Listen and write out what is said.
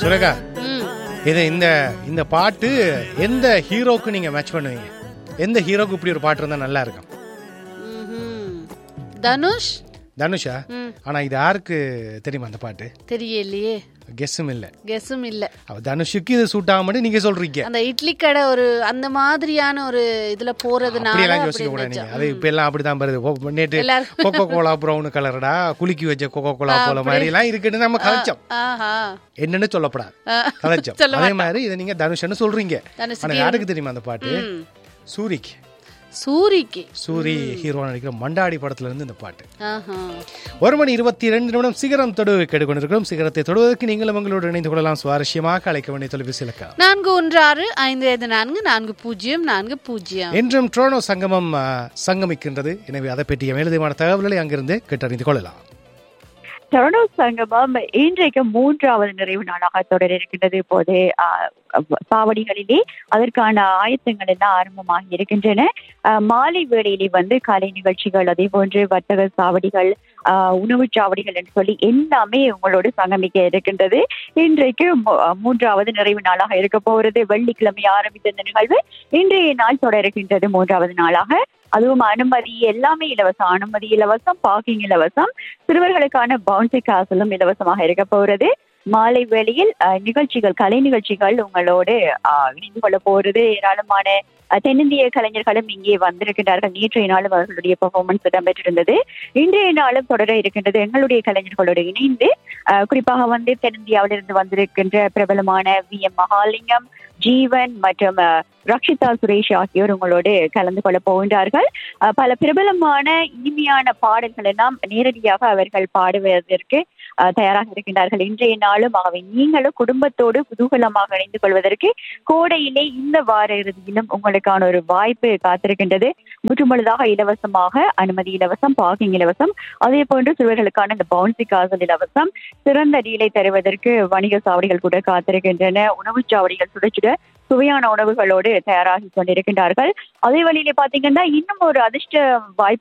சுரேகா ம் இது இந்த இந்த பாட்டு எந்த ஹீரோக்கு நீங்க மேட்ச் பண்ணுவீங்க எந்த ஹீரோக்கு இப்படி ஒரு பாட்டு இருந்தா நல்லா இருக்கும் ம்ஹும். தனுஷ் தனுஷா ம் ஆனா இது யாருக்கு தெரியுமா அந்த பாட்டு தெரியலையே கெஸ்ஸும் இல்ல கெஸும் இல்ல அவ தனுஷுக்கு இது சூட் ஆகாமட்டு நீங்க சொல்றீங்க அந்த இட்லி கடை ஒரு அந்த மாதிரியான ஒரு இதுல போறதுனால அப்படியெல்லாம் அப்படி யோசிக்க கூடாது இருந்துச்சா? நீங்க அது இப்ப எல்லாம் அப்படிதான் வருது ஓ, நேற்று எல்லாரும் கோகோ கோலா ப்ரௌன் கலர்டா குலுக்கி வச்ச கோகோ கோலா போல மாதிரி எல்லாம் இருக்குன்னு நம்ம கதைச்சோம் ஆஹா என்னன்னு சொல்லப்படாது ஆ. கதைச்சோம் சொல்ல அதே மாதிரி இதை நீங்க தனுஷன்னு சொல்றீங்க தனுஷுக்கு ஆனா யாருக்கு தெரியுமா அந்த பாட்டு ம். சூரிக்கு சூரிக்கு சூரி ஹீரோ நடிக்கிற மண்டாடி படத்துல இருந்து இந்த பாட்டு ஆஹா ஒரு மணி இருபத்தி இரண்டு நிமிடம் சிகரம் தொடுவை கேட்டுக்கொண்டிருக்கிறோம் சிகரத்தை தொடுவதற்கு நீங்களும் உங்களோடு இணைந்து கொள்ளலாம் சுவாரஸ்யமாக அழைக்க வேண்டிய தொலைபேசி இலக்கா நான்கு ஒன்று ஆறு ஐந்து ஐந்து நான்கு நான்கு பூஜ்ஜியம் நான்கு பூஜ்ஜியம் என்றும் ட்ரோனோ சங்கமம் ஆ, சங்கமிக்கின்றது எனவே அதை பற்றிய மேலதிகமான தகவல்களை அங்கிருந்து கேட்டறிந்து கொள்ளலாம் டொரண்டோ சங்கமம் இன்றைக்கு மூன்றாவது நிறைவு நாளாக தொடர இருக்கின்றது இப்போது ஆஹ், சாவடிகளிலே அதற்கான ஆயத்தங்கள் எல்லாம் ஆரம்பமாகி இருக்கின்றன ஆஹ், மாலை வேளையிலே வந்து கலை நிகழ்ச்சிகள் அதே போன்று வர்த்தக சாவடிகள் ஆஹ், உணவுச் சாவடிகள் என்று சொல்லி எல்லாமே உங்களோடு சங்கமிக்க இருக்கின்றது இன்றைக்கு மூ- மூன்றாவது நிறைவு நாளாக இருக்க போகிறது வெள்ளிக்கிழமை ஆரம்பித்த இந்த நிகழ்வு இன்றைய நாள் தொடர இருக்கின்றது மூன்றாவது நாளாக அதுவும் அனுமதி எல்லாமே இலவசம் அனுமதி இலவசம் பார்க்கிங் இலவசம் சிறுவர்களுக்கான பவுன்சி காசலும் இலவசமாக இருக்க போகிறது மாலை வேளையில் அஹ், நிகழ்ச்சிகள் கலை நிகழ்ச்சிகள் உங்களோடு அஹ், இணைந்து கொள்ள போறது ஏராளமான அஹ், தென்னிந்திய கலைஞர்களும் இங்கே வந்திருக்கின்றார்கள் நேற்றைய நாளும் அவர்களுடைய பெர்ஃபார்மன்ஸ் இடம்பெற்றிருந்தது இன்றைய நாளும் தொடர இருக்கின்றது எங்களுடைய கலைஞர்களோடு இணைந்து அஹ், குறிப்பாக வந்து தென்னிந்தியாவிலிருந்து வந்திருக்கின்ற பிரபலமான வி எம் மகாலிங்கம் ஜீவன் மற்றும் அஹ், ரக்ஷிதா சுரேஷ் ஆகியோர் உங்களோடு கலந்து கொள்ள போகின்றார்கள் அஹ், பல பிரபலமான இனிமையான பாடல்கள் எல்லாம் நேரடியாக அவர்கள் பாடுவதற்கு அஹ், தயாராக இருக்கின்றார்கள் இன்றைய நாளும் ஆகவே நீங்களும் குடும்பத்தோடு குதூகலமாக இணைந்து கொள்வதற்கு கோடையிலே இந்த வார இறுதியிலும் உங்களுக்கான ஒரு வாய்ப்பு காத்திருக்கின்றது முற்றுமுழுதாக இலவசமாக அனுமதி இலவசம் பார்க்கிங் இலவசம் அதே போன்று சிறுவர்களுக்கான இந்த பவுன்சி காசல் இலவசம் சிறந்த டீலை தருவதற்கு வணிக சாவடிகள் கூட காத்திருக்கின்றன உணவுச் சாவடிகள் சுட சுட சுவையான உணவுகளோடு தயாராகி கொண்டிருக்கின்றார்கள் அதே வழியிலே பாத்தீங்கன்னா இன்னும் ஒரு அதிர்ஷ்ட வாய்ப்பு